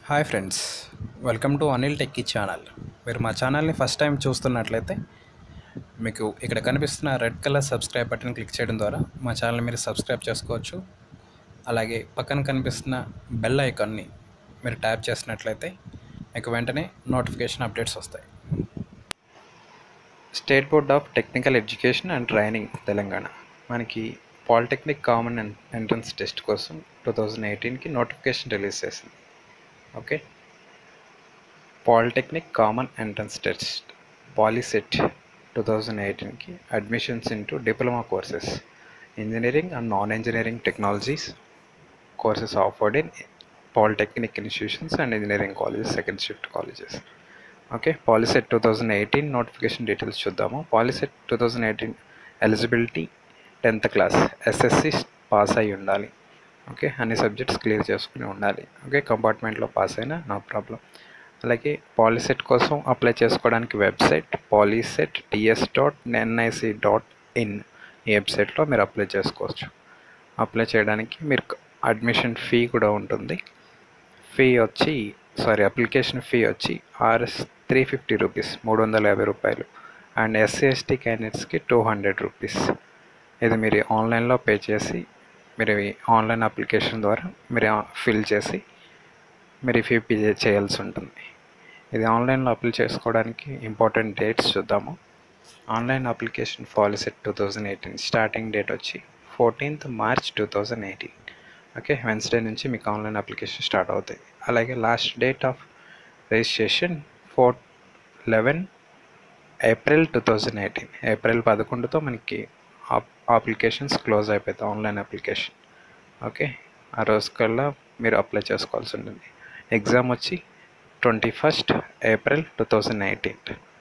hi friends welcome to Anil techie channel మీరు మా ఛానల్ని ఫస్ట్ టైం చూస్తున్నట్లయితే మీకు ఇక్కడ కనిపిస్తున్న red colour subscribe button click చేయడం ద్వారా మా ఛానల్ మీరు సబ్స్క్రైబ్ చేసుకోవచ్చు అలాగే పక్కన కనిపిస్తున్న బెల్ ఐకాన్ని మీరు ట్యాప్ చేసినట్లయితే మీకు వెంటనే నోటిఫికేషన్ అప్డేట్స్ వస్తాయి state board of technical education and training Telangana మనకి పాలిటెక్నిక్ కామన్ ఎంట్రన్స్ టెస్ట్ కోసం టూ థౌజండ్ ఎయిటీన్కి నోటిఫికేషన్ రిలీజ్ చేసింది okay polytechnic common entrance test POLYCET two thousand ఎయిటీన్కి admissions into diploma courses engineering and non engineering technologies courses offered in polytechnic institutions and engineering colleges second shift colleges okay POLYCET two thousand eighteen notification details చూద్దాము POLYCET two thousand eighteen eligibility tenth class SSC pass అయి ఉండాలి okay అన్ని subjects clear చేసుకుని ఉండాలి okay కంపార్ట్మెంట్లో pass అయినా no problem అలాగే పాలిసెట్ కోసం అప్లై చేసుకోవడానికి website POLYCET TS dot NIC dot in ఈ వెబ్సైట్లో మీరు అప్లై చేసుకోవచ్చు అప్లై చేయడానికి మీరు అడ్మిషన్ ఫీ కూడా ఉంటుంది ఫీ వచ్చి సారీ అప్లికేషన్ ఫీ వచ్చి ఆర్ఎస్ త్రీ ఫిఫ్టీ రూపీస్ మూడు వందల యాభై రూపాయలు అండ్ ఎస్సీ ఎస్టీ క్యాండిడేట్స్కి టూ హండ్రెడ్ రూపీస్ ఇది మీరు ఆన్లైన్లో పే చేసి మీరు ఈ ఆన్లైన్ అప్లికేషన్ ద్వారా మీరు ఫిల్ చేసి మీరు ఫీ పే చేయాల్సి ఉంటుంది ఇది ఆన్లైన్లో అప్లై చేసుకోవడానికి ఇంపార్టెంట్ డేట్స్ చూద్దాము online application POLYCET two thousand eighteen starting date వచ్చి fourteenth March two thousand eighteen okay Wednesday నుంచి మీకు ఆన్లైన్ అప్లికేషన్ స్టార్ట్ అవుతాయి అలాగే last date of registration four eleven April two thousand eighteen April పదకొండుతో మనకి applications close అయిపోతాయి online application okay ఆ రోజు కల్లా మీరు అప్లై చేసుకోవాల్సి ఉంటుంది ఎగ్జామ్ వచ్చి twenty first April two thousand eighteen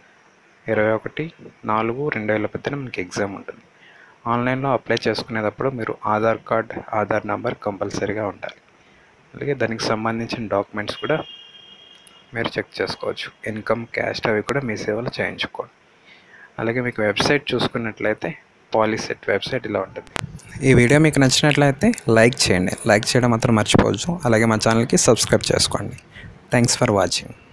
ఇరవై ఒకటి నాలుగు రెండు వేల పద్దెన మనకి ఎగ్జామ్ ఉంటుంది ఆన్లైన్లో అప్లై చేసుకునేటప్పుడు మీరు ఆధార్ కార్డ్ ఆధార్ నెంబర్ కంపల్సరీగా ఉండాలి అలాగే దానికి సంబంధించిన డాక్యుమెంట్స్ కూడా మీరు చెక్ చేసుకోవచ్చు ఇన్కమ్ క్యాస్ట్ అవి కూడా మీ సేవలు చేయించుకోండి అలాగే మీకు వెబ్సైట్ చూసుకున్నట్లయితే పాలిసెట్ వెబ్సైట్ ఇలా ఉంటుంది ఈ వీడియో మీకు నచ్చినట్లయితే లైక్ చేయండి లైక్ చేయడం మాత్రం మర్చిపోవచ్చు అలాగే మా ఛానల్కి సబ్స్క్రైబ్ చేసుకోండి థ్యాంక్స్ ఫర్ వాచింగ్